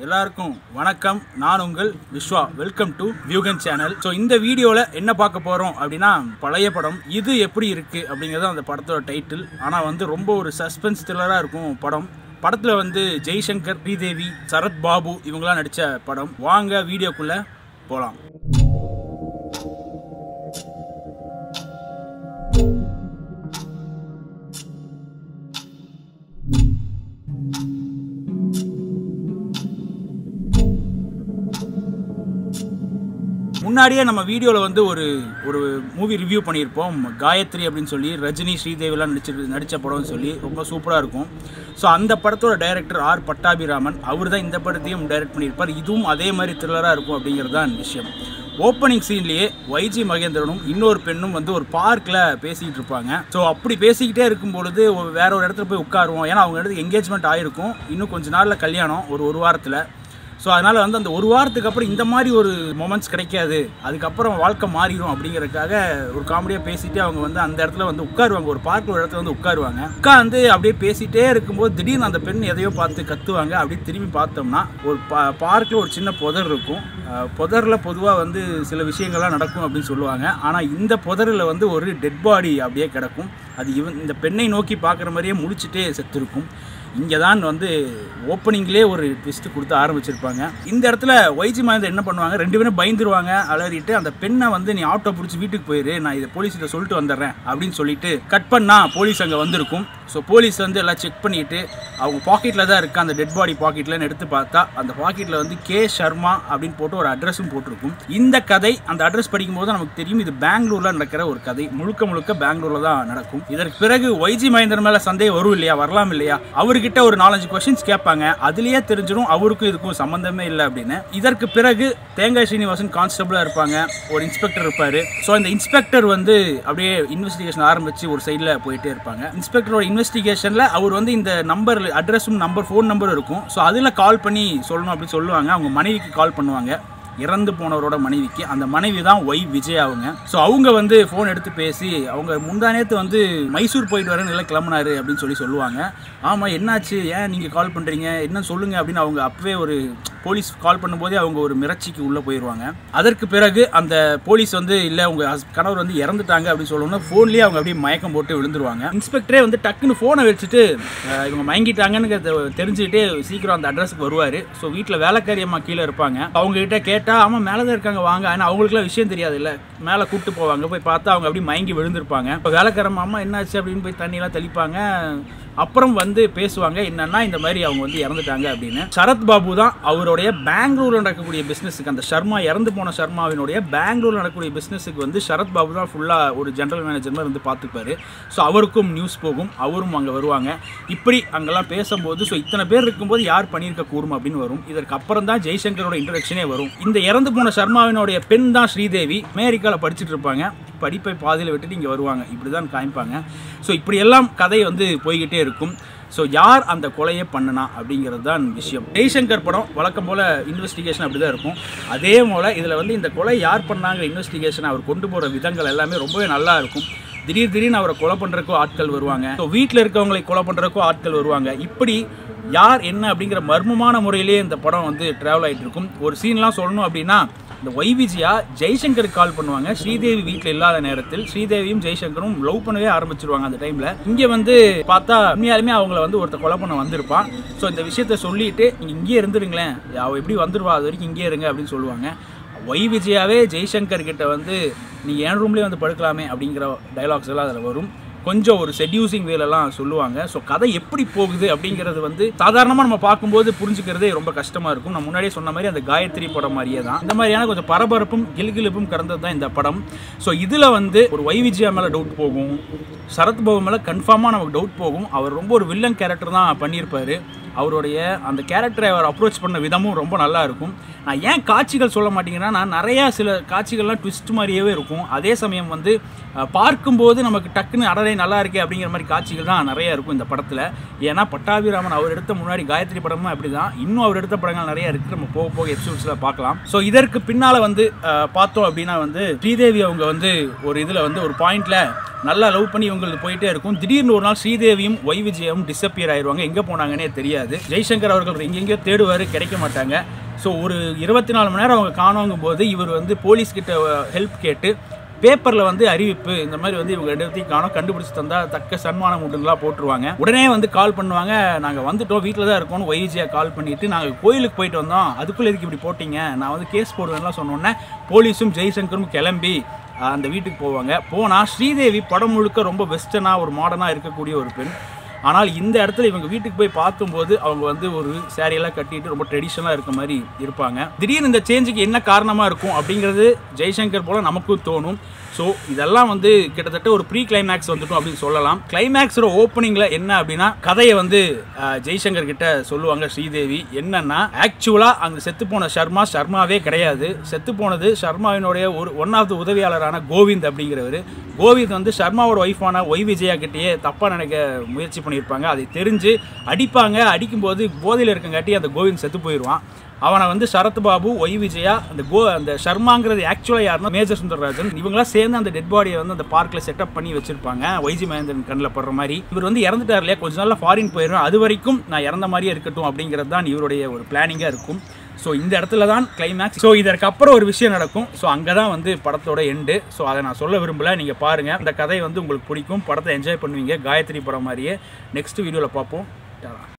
எல்லாருக்கும் வணக்கம் நான் உங்கள் Viswa welcome to Viyugan channel so இந்த வீடியோவில் என்ன பார்க்க போகிறோம் அப்படின்னா பழைய படம் இது எப்படி இருக்குது அப்படிங்கிறது அந்த படத்தோட டைட்டில் ஆனால் வந்து ரொம்ப ஒரு சஸ்பென்ஸ் த்ரில்லராக இருக்கும் படம் படத்தில் வந்து ஜெய்சங்கர் ஸ்ரீதேவி சரத் பாபு இவங்களாம் நடித்த படம் வாங்க வீடியோக்குள்ளே போகலாம் முன்னாடியே நம்ம வீடியோவில் வந்து ஒரு ஒரு மூவி ரிவ்யூ பண்ணியிருப்போம் காயத்ரி அப்படின்னு சொல்லி ரஜினி ஸ்ரீதேவிலாம் நடிச்சு நடித்த படம்னு சொல்லி ரொம்ப சூப்பராக இருக்கும் ஸோ அந்த படத்தோட டைரக்டர் ஆர் பட்டாபிராமன் அவர் தான் இந்த படத்தையும் டைரக்ட் பண்ணியிருப்பார் இதுவும் அதே மாதிரி த்ரில்லராக இருக்கும் அப்படிங்கிறது தான் விஷயம் ஓப்பனிங் சீன்லேயே வைஜி மகேந்திரனும் இன்னொரு பெண்ணும் வந்து ஒரு பார்க்கில் பேசிக்கிட்டு இருப்பாங்க ஸோ அப்படி பேசிக்கிட்டே இருக்கும் பொழுது ஒரு- வேற ஒரு இடத்துல போய் உட்காருவோம் ஏன்னா அவங்க இடத்துக்கு என்கேஜ்மெண்ட் ஆயிருக்கும் இன்னும் கொஞ்ச நாளில் கல்யாணம் ஒரு ஒரு வாரத்தில் ஸோ அதனால் வந்து அந்த ஒரு வாரத்துக்கு அப்புறம் இந்த மாதிரி ஒரு மொமெண்ட்ஸ் கிடைக்காது அதுக்கப்புறம் வாழ்க்கை மாறிடும் அப்படிங்கறதுக்காக ஒரு காமெடியாக பேசிட்டு அவங்க வந்து அந்த இடத்துல வந்து உட்காருவாங்க ஒரு பார்க்கில் ஒரு இடத்துல வந்து உட்காருவாங்க உட்காந்து அப்படியே பேசிட்டே இருக்கும்போது திடீர்னு அந்த பெண் எதையோ பார்த்து கத்துவாங்க அப்படியே திரும்பி பார்த்தோம்னா ஒரு பா பார்க்கில் ஒரு சின்ன புதர் இருக்கும் அஹ் புதரில் பொதுவாக வந்து சில விஷயங்கள்லாம் நடக்கும் அப்படின்னு சொல்லுவாங்க ஆனால் இந்த புதரில் வந்து ஒரு டெட் பாடி அப்படியே கிடக்கும் அது இவன் இந்த பெண்ணை நோக்கி பார்க்குற மாதிரியே முழிச்சிட்டே செத்துருக்கும் இங்கே தான் வந்து ஓப்பனிங்லேயே ஒரு ட்விஸ்ட் கொடுத்து ஆரம்பிச்சிருப்பாங்க இந்த இடத்துல ஒய்ஜி மகேந்திரன் என்ன பண்ணுவாங்க ரெண்டு பேரும் பயந்துருவாங்க அலறிட்டு அந்த பெண்ணை வந்து நீ ஆட்டோ பிடிச்சி வீட்டுக்கு போயிரு நான் இதை போலீஸ்கிட்ட சொல்லிட்டு வந்துடுறேன் அப்படின்னு சொல்லிட்டு கட் பண்ணா போலீஸ் அங்கே வந்திருக்கும் ஸோ போலீஸ் வந்து எல்லாம் செக் பண்ணிட்டு அவங்க பாக்கெட்டில் தான் இருக்கு அந்த டெட் பாடி பாக்கெட்லன்னு எடுத்து பார்த்தா அந்த பாக்கெட்டில் வந்து கே சர்மா அப்படின்னு போட்டு ஒரு அட்ரஸும் போட்டிருக்கும் இந்த கதை அந்த அட்ரஸ் படிக்கும்போது நமக்கு தெரியும் இது பெங்களூர்ல நடக்கிற ஒரு கதை முழுக்க முழுக்க பெங்களூர்ல தான் நடக்கும் இதற்கு பிறகு ஒய்ஜி மகேந்திரன் மேல சந்தேகம் வரும் இல்லையா வரலாம் இல்லையா அவர்கிட்ட ஒரு நாலஞ்சு கொஸ்டின்ஸ் கேட்பாங்க அதுலயே தெரிஞ்சிடும் அவருக்கும் இதுக்கும் சம்பந்தமே இல்லை அப்படின்னு இதற்கு பிறகு தேங்காய் ஸ்ரீனிவாசன் கான்ஸ்டபிளா இருப்பாங்க ஒரு இன்ஸ்பெக்டர் இருப்பாரு ஸோ இந்த இன்ஸ்பெக்டர் வந்து அப்படியே இன்வெஸ்டிகேஷன் ஆரம்பிச்சு ஒரு சைடில் போயிட்டே இருப்பாங்க இன்ஸ்பெக்டரோட இன்வெஸ்டிகேஷன்ல அவர் வந்து இந்த நம்பர் அட்ரஸும் நம்பர் ஃபோன் நம்பர் இருக்கும் ஸோ அதில் கால் பண்ணி சொல்லணும் அப்படின்னு சொல்லுவாங்க அவங்க மனைவிக்கு கால் பண்ணுவாங்க இறந்து போனவரோட மனைவிக்கு அந்த மனைவி தான் ஒய் விஜய் அவங்க ஸோ அவங்க வந்து ஃபோன் எடுத்து பேசி அவங்க முந்தா நேத்து வந்து மைசூர் போயிட்டு வரேன்னு எல்லாம் கிளம்புனாரு அப்படின்னு சொல்லி சொல்லுவாங்க ஆமாம் என்னாச்சு ஏன் நீங்கள் கால் பண்ணுறீங்க என்ன சொல்லுங்க அப்படின்னு அவங்க அப்பவே ஒரு போலீஸ் கால் பண்ணும்போதே அவங்க ஒரு மிரட்சிக்கு உள்ளே போயிடுவாங்க அதற்கு பிறகு அந்த போலீஸ் வந்து இல்லை உங்கள் ஹஸ் கணவர் வந்து இறந்துட்டாங்க அப்படின்னு சொல்லணும்னா ஃபோன்லேயே அவங்க அப்படியே மயக்கம் போட்டு விழுந்துருவாங்க இன்ஸ்பெக்டரே வந்து டக்குன்னு ஃபோனை வச்சுட்டு அஹ், இவங்க மயங்கிட்டாங்கன்னு தெ- தெரிஞ்சுக்கிட்டே சீக்கிரம் அந்த அட்ரஸுக்கு வருவார் ஸோ வீட்டில் வேலைக்காரி அம்மா கீழே இருப்பாங்க அவங்க கிட்ட கேட்டால் ஆமாம் மேலே தான் இருக்காங்க வாங்க ஆனால் அவங்களுக்குலாம் விஷயம் தெரியாது இல்லை மேலே கூப்பிட்டு போவாங்க போய் பார்த்தா அவங்க அப்படியே மயங்கி விழுந்திருப்பாங்க இப்போ வேலைக்கார அம்மா என்னாச்சு அப்படின்னு போய் தண்ணியெல்லாம் தெளிப்பாங்க அப்புறம் வந்து பேசுவாங்க என்னன்னா இந்த மாதிரி அவங்க வந்து இறந்துட்டாங்க அப்படின்னு சரத் பாபு தான் அவருடைய பெங்களூர்ல நடக்கக்கூடிய பிசினஸுக்கு அந்த சர்மா இறந்து போன சர்மாவினுடைய பெங்களூர்ல நடக்கக்கூடிய பிசினஸுக்கு வந்து சரத் பாபு தான் ஃபுல்லா ஒரு ஜெனரல் மேனேஜர் மாதிரி வந்து பார்த்துப்பாரு ஸோ அவருக்கும் நியூஸ் போகும் அவரும் அங்கே வருவாங்க இப்படி அங்கெல்லாம் பேசும்போது ஸோ இத்தனை பேர் இருக்கும்போது யார் பண்ணியிருக்க கூடும் அப்படின்னு வரும் இதற்கு அப்புறம் தான் ஜெய்சங்கரோட இன்ட்ரடக்ஷனே வரும் இந்த இறந்து போன சர்மாவினுடைய பெண் தான் ஸ்ரீதேவி அமெரிக்காவில் படிச்சுட்டு இருப்பாங்க படிப்பை பாதியில் விட்டுட்டு இங்கே வருவாங்க இப்படி தான் காமிப்பாங்க ஸோ இப்படி எல்லாம் கதை வந்து போய்கிட்டே இருக்கும் ஸோ யார் அந்த கொலையை பண்ணுனா அப்படிங்கிறது தான் விஷயம் ஜெய்சங்கர் படம் வழக்கம் போல் இன்வெஸ்டிகேஷன் அப்படி தான் இருக்கும் அதே போல் இதில் வந்து இந்த கொலை யார் பண்ணாங்க இன்வெஸ்டிகேஷன் அவர் கொண்டு போகிற விதங்கள் எல்லாமே ரொம்பவே நல்லா இருக்கும் திடீர் திடீர்னு அவரை கொலை பண்ணுறக்கோ ஆட்கள் வருவாங்க ஸோ வீட்டில் இருக்கவங்களை கொலை பண்ணுறக்கோ ஆட்கள் வருவாங்க இப்படி யார் என்ன அப்படிங்கிற மர்மமான முறையிலே இந்த படம் வந்து ட்ராவல் ஆகிட்டு இருக்கும் ஒரு சீன்லாம் சொல்லணும் அப்படின்னா இந்த ஒய் விஜயா ஜெய்சங்கருக்கு கால் பண்ணுவாங்க ஸ்ரீதேவி வீட்டில் இல்லாத நேரத்தில் ஸ்ரீதேவியும் ஜெய்சங்கரும் லவ் பண்ணவே ஆரம்பிச்சிருவாங்க அந்த டைம்ல இங்க வந்து பார்த்தா உண்மையாலுமே அவங்கள வந்து ஒருத்தர் கொலை பண்ண வந்திருப்பான் ஸோ இந்த விஷயத்த சொல்லிட்டு நீங்க இங்கேயே இருந்துருங்களேன் அவ எப்படி வந்துருவா அது வரைக்கும் இங்கேயே இருங்க அப்படின்னு சொல்லுவாங்க ஒய் விஜயாவே ஜெய்சங்கர் கிட்ட வந்து நீ என் ரூம்லேயே வந்து படுக்கலாமே அப்படிங்கிற டைலாக்ஸ் எல்லாம் அதில் வரும் கொஞ்சம் ஒரு செடியூசிங் வேலெல்லாம் சொல்லுவாங்க ஸோ கதை எப்படி போகுது அப்படிங்கிறது வந்து சாதாரணமாக நம்ம பார்க்கும்போது புரிஞ்சுக்கிறதே ரொம்ப கஷ்டமாக இருக்கும் நான் முன்னாடியே சொன்ன மாதிரி அந்த காயத்ரி படம் மாதிரியே தான் இந்த மாதிரியான கொஞ்சம் பரபரப்பும் கிலுகிலுப்பும் கடந்தது தான் இந்த படம் ஸோ இதில் வந்து ஒரு வை விஜயா மேலே டவுட் போகும் சரத் பாபு மேலே கன்ஃபார்மாக நமக்கு டவுட் போகும் அவர் ரொம்ப ஒரு வில்லன் கேரக்டர் தான் பண்ணியிருப்பாரு அவருடைய அந்த கேரக்டரை அவர் அப்ரோச் பண்ண விதமும் ரொம்ப நல்லா இருக்கும் நான் ஏன் காட்சிகள் சொல்ல மாட்டேங்கிறேன்னா நான் நிறையா சில காட்சிகள்லாம் ட்விஸ்ட் மாதிரியே இருக்கும் அதே சமயம் வந்து அஹ், பார்க்கும்போது நமக்கு டக்குன்னு அடரை நல்லா இருக்கே அப்படிங்கிற மாதிரி காட்சிகள் தான் நிறைய இருக்கும் இந்த படத்தில் ஏன்னா பட்டாபிராமன் அவர் எடுத்த முன்னாடி காயத்ரி படமும் அப்படி தான் இன்னும் அவர் எடுத்த படங்கள் நிறைய இருக்குது நம்ம போக போக எபிசோட்ஸில் பார்க்கலாம் ஸோ இதற்கு பின்னால் வந்து அஹ், பார்த்தோம் அப்படின்னா வந்து ஸ்ரீதேவி அவங்க வந்து ஒரு இதில் வந்து ஒரு பாயிண்ட்ல நல்லா லவ் பண்ணி இவங்களுக்கு போயிட்டே இருக்கும் திடீர்னு ஒரு நாள் ஸ்ரீதேவியும் ஒய் விஜயும் டிசப்பியர் ஆயிடுவாங்க எங்கே போனாங்கன்னே தெரியாது ஜெய்சங்கர் அவர்கள் எங்கெங்கேயோ தேடுவார் கிடைக்க மாட்டாங்க ஸோ ஒரு இருபத்தி நாலு மணி நேரம் அவங்க காணோங்கும் போது இவர் வந்து போலீஸ்கிட்ட ஹெல்ப் கேட்டு பேப்பரில் வந்து அறிவிப்பு இந்த மாதிரி வந்து இவங்க ரெண்டு பேர்த்தையும் காணோம் கண்டுபிடிச்சு தந்தா தக்க சன்மானம் உண்டுங்களா போட்டுருவாங்க உடனே வந்து கால் பண்ணுவாங்க நாங்கள் வந்துட்டோம் வீட்டில் தான் இருக்கோம்னு ஒய்ஜியாக கால் பண்ணிட்டு நாங்கள் கோயிலுக்கு போயிட்டு வந்தோம் அதுக்குள்ளே எதுக்கு இப்படி போட்டீங்க நான் வந்து கேஸ் போடுவேன்லாம் சொன்னோன்னே போலீஸும் ஜெய்சங்கரும் கிளம்பி ஆஹ், அந்த வீட்டுக்கு போவாங்க போனால் ஸ்ரீதேவி படம் முழுக்க ரொம்ப வெஸ்டர்னாக ஒரு மாடர்னாக இருக்கக்கூடிய ஒரு பெண் ஆனால் இந்த இடத்துல இவங்க வீட்டுக்கு போய் பார்க்கும்போது அவங்க வந்து ஒரு சாரியெல்லாம் கட்டிட்டு ரொம்ப ட்ரெடிஷ்னலாக இருக்க மாதிரி இருப்பாங்க திடீர்னு இந்த சேஞ்சுக்கு என்ன காரணமாக இருக்கும் அப்படிங்கிறது ஜெய்சங்கர் போல நமக்கும் தோணும் ஸோ இதெல்லாம் வந்து கிட்டத்தட்ட ஒரு ப்ரீ கிளைமேக்ஸ் வந்துட்டோம் அப்படின்னு சொல்லலாம் கிளைமேக்ஸோட ஓப்பனிங்கில் என்ன அப்படின்னா கதையை வந்து அஹ், ஜெய்சங்கர் கிட்ட சொல்லுவாங்க ஸ்ரீதேவி என்னன்னா ஆக்சுவலாக அங்கே செத்து போன சர்மா சர்மாவே கிடையாது செத்து போனது சர்மாவினுடைய ஒரு ஒன் ஆஃப் த உதவியாளரான கோவிந்த் அப்படிங்கிறவர் கோவிந்த் வந்து சர்மாவோட ஒய்ஃபான ஒய் விஜயா கிட்டேயே தப்பாக நினைக்க முயற்சி பண்ணியிருப்பாங்க அதை தெரிஞ்சு அடிப்பாங்க அடிக்கும்போது போதையில் இருக்கங்காட்டி அந்த கோவிந்த் செத்து போயிடுவான் அவனை வந்து சரத் பாபு ஒய் விஜயா அந்த கோ அந்த சர்மாங்கிறது ஆக்சுவலாக யாருன்னா மேஜர் சுந்தரராஜன் இவங்களாம் சேர்ந்து அந்த டெட் பாடியை வந்து அந்த பார்க்கில் செட்டப் பண்ணி வச்சிருப்பாங்க ஒய்ஜி மகேந்திரன் கண்ணில் படுற மாதிரி இவர் வந்து இறந்துட்டார் இல்லையா கொஞ்ச நாள்ல ஃபாரின் போயிடும் அது வரைக்கும் நான் இறந்த மாதிரியே இருக்கட்டும் அப்படிங்கிறது தான் இவருடைய ஒரு பிளானிங்காக இருக்கும் ஸோ இந்த இடத்துல தான் கிளைமேக்ஸ் ஸோ இதற்கப்புறம் ஒரு விஷயம் நடக்கும் ஸோ அங்கே தான் வந்து படத்தோட எண்டு ஸோ அதை நான் சொல்ல விரும்பல நீங்கள் பாருங்கள் அந்த கதை வந்து உங்களுக்கு பிடிக்கும் படத்தை என்ஜாய் பண்ணுவீங்க காயத்ரி படம் மாதிரியே நெக்ஸ்ட் வீடியோவில் பார்ப்போம் Ta-ra.